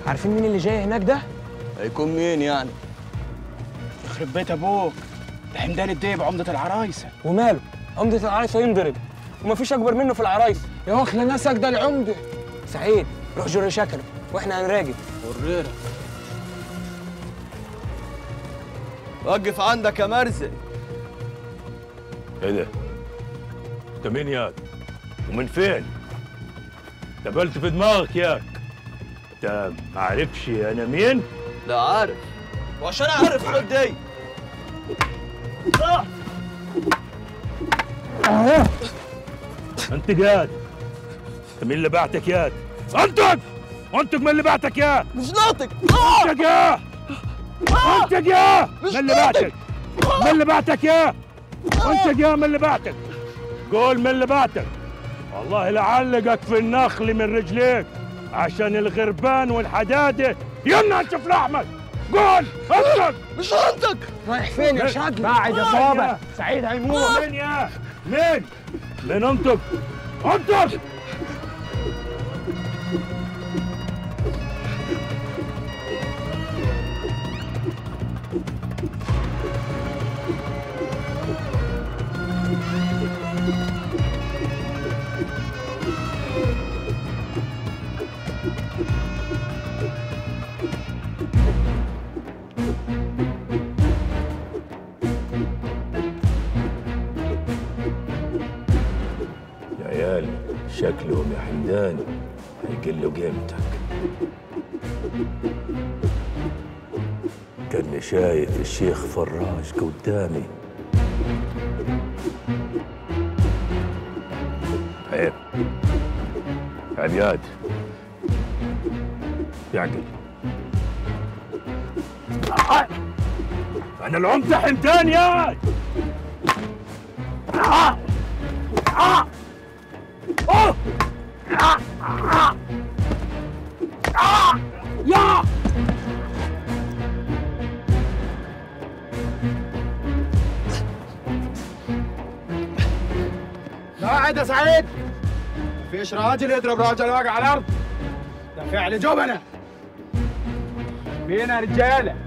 عارفين مين اللي جاي هناك ده هيكون مين يعني يخرب بيت ابوك ده حمدان الديب عمدة العرايسة وماله عمدة العرايس ينضرب ومفيش اكبر منه في العرايس يا اخ ناسك ده العمده سعيد روح جر شكله واحنا هنراجع ورينا وقف عندك يا مرزق ايه ده؟ انت مين ياك؟ ومن فين؟ قبلت في دماغك ياك انت ما عارفش انا مين؟ لا عارف وعشان اعرف خد دي انت قاعد انت مين اللي بعتك ياك؟ انتك! انتك من اللي بعتك ياك؟ مش ناطق انت يا انت يا من اللي بعتك؟ من اللي بعتك يا؟ انت يا من اللي بعتك؟ قول من اللي بعتك والله لعلقك في النخل من رجليك عشان الغربان والحداده يمنع نشوف لحمك قول انتك مش ناطق رايح فين يا شادي بعد يا صابع سعيد هيموت مين يا مين مين انتك انتك يا عيال شكلهم يا حمدان هيقلوا قيمتك كاني شايف الشيخ فراج قدامي عيب عبياد يعقل انا العمدة حمدان يا آه. آه. أوه. آه. آه. آه. يا قاعد يا سعيد مفيش راجل يضرب راجل واقع على الارض ده فعل جبنه بينا رجاله